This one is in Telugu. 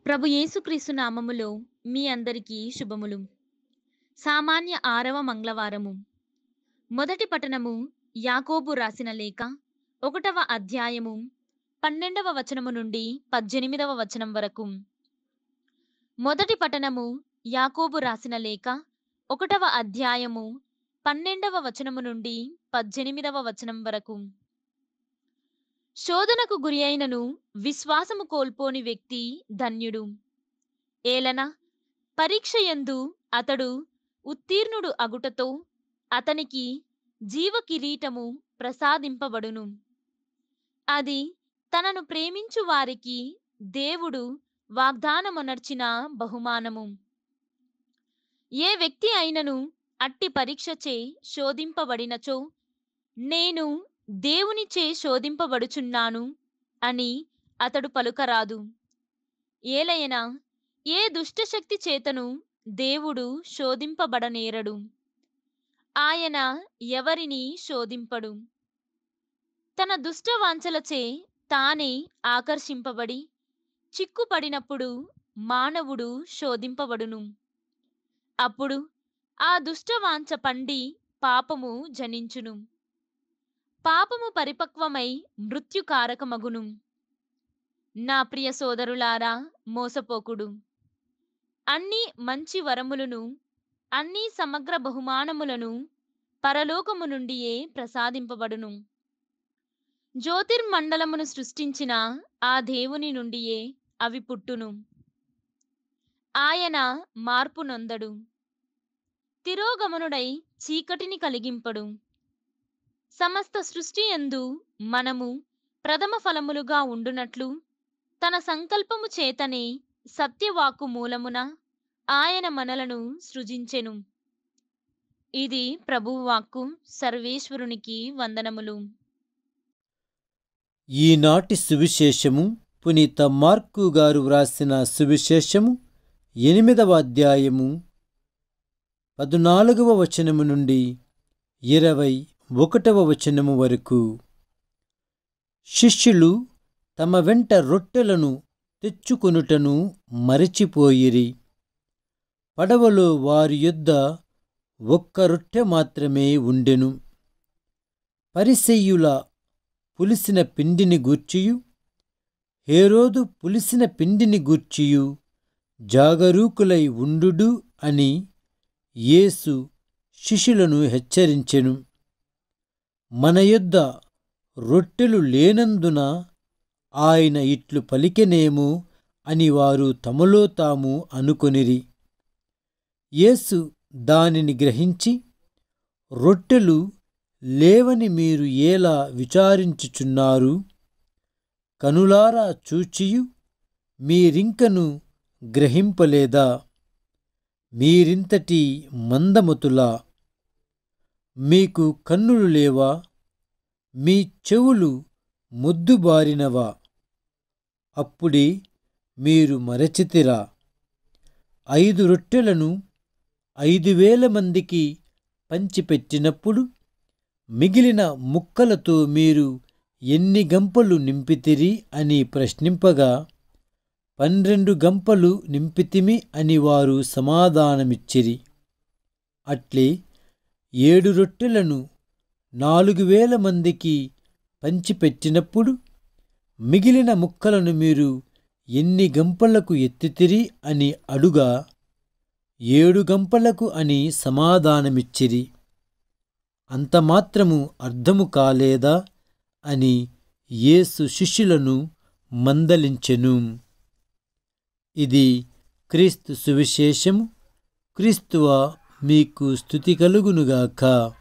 ప్రభు యేసుక్రీస్తు నామములో మీ అందరికీ శుభములు సామాన్య ఆరవ మంగళవారము మొదటి పఠనము యాకోబు రాసిన లేఖ ఒకటవ అధ్యాయము పన్నెండవ వచనము నుండి పద్దెనిమిదవ వచనం వరకు మొదటి పఠనము యాకోబు రాసిన లేఖ ఒకటవ అధ్యాయము పన్నెండవ వచనము నుండి పద్దెనిమిదవ వచనం వరకు శోధనకు గురి అయినను విశ్వాసము కోల్పోని వ్యక్తి ధన్యుడు ఏలన పరీక్ష యందు అతడు ఉత్తీర్ణుడు అగుటతో అతనికి జీవ కిరీటము ప్రసాదింపబడును అది తనను ప్రేమించు వారికి దేవుడు వాగ్దానమునర్చిన బహుమానము ఏ వ్యక్తి అయినను అట్టి పరీక్షచే శోధింపబడినచో నేను దేవునిచే శోధింపబడుచున్నాను అని అతడు పలుకరాదు ఏలయన ఏ దుష్టశక్తి చేతను దేవుడు శోధింపబడనేరడు ఆయన ఎవరిని శోధింపడు తన దుష్టవాంఛలచే తానే ఆకర్షింపబడి చిక్కుపడినప్పుడు మానవుడు శోధింపబడును అప్పుడు ఆ దుష్టవాంఛ పండి పాపము జనించును పాపము పరిపక్వమై మృత్యుకారకమగును నా ప్రియ సోదరులారా మోసపోకుడు అన్ని మంచి వరములను అన్ని సమగ్ర బహుమానములను పరలోకము నుండియే ప్రసాదింపబడును జ్యోతిర్మండలమును సృష్టించిన ఆ దేవుని నుండియే అవి పుట్టును ఆయన మార్పు నొందడు తిరోగమనుడై చీకటిని కలిగింపడు సమస్త సృష్టి యందు మనము ప్రథమ ఫలములుగా ఉండునట్లు తన సంకల్పము చేతనే సత్యవాక్కు మూలమున ఆయన మనలను సృజించెను ఇది ప్రభువాక్కు సర్వేశ్వరునికి వందనములు ఈనాటి సువిశేషము పునీత మార్కు గారు వ్రాసిన సువిశేషము ఎనిమిదవ అధ్యాయము పద్నాలుగవ వచనము నుండి ఇరవై ఒకటవ వచనము వరకు శిష్యులు తమ వెంట రొట్టెలను తెచ్చుకొనుటను మరచిపోయిరి పడవలో వారి యొద్ద ఒక్క రొట్టె మాత్రమే ఉండెను పరిసెయ్యుల పులిసిన పిండిని గూర్చియు హేరోదు పులిసిన పిండిని గూర్చియు జాగరూకులై ఉండుడు అని యేసు శిష్యులను హెచ్చరించెను మన యొద్ద రొట్టెలు లేనందున ఆయన ఇట్లు పలికెనేమో అని వారు తమలో తాము అనుకొనిరి యేసు దానిని గ్రహించి రొట్టెలు లేవని మీరు ఎలా విచారించుచున్నారు కనులారా చూచియు మీరింకను గ్రహింపలేదా మీరింతటి మందమతులా మీకు కన్నులు లేవా మీ చెవులు మొద్దుబారినవా అప్పుడే మీరు మరచితిరా ఐదు రొట్టెలను ఐదు వేల మందికి పంచిపెట్టినప్పుడు మిగిలిన ముక్కలతో మీరు ఎన్ని గంపలు నింపితిరి అని ప్రశ్నింపగా పన్నెండు గంపలు నింపితిమి అని వారు సమాధానమిచ్చిరి అట్లే ఏడు రొట్టెలను నాలుగు వేల మందికి పంచిపెట్టినప్పుడు మిగిలిన ముక్కలను మీరు ఎన్ని గంపలకు ఎత్తితిరి అని అడుగా ఏడు గంపలకు అని సమాధానమిచ్చిరి అంతమాత్రము అర్థము కాలేదా అని యేసు శిష్యులను మందలించెను ఇది క్రీస్తు సువిశేషము క్రీస్తువ మీకు స్థుతి కలుగునుగాక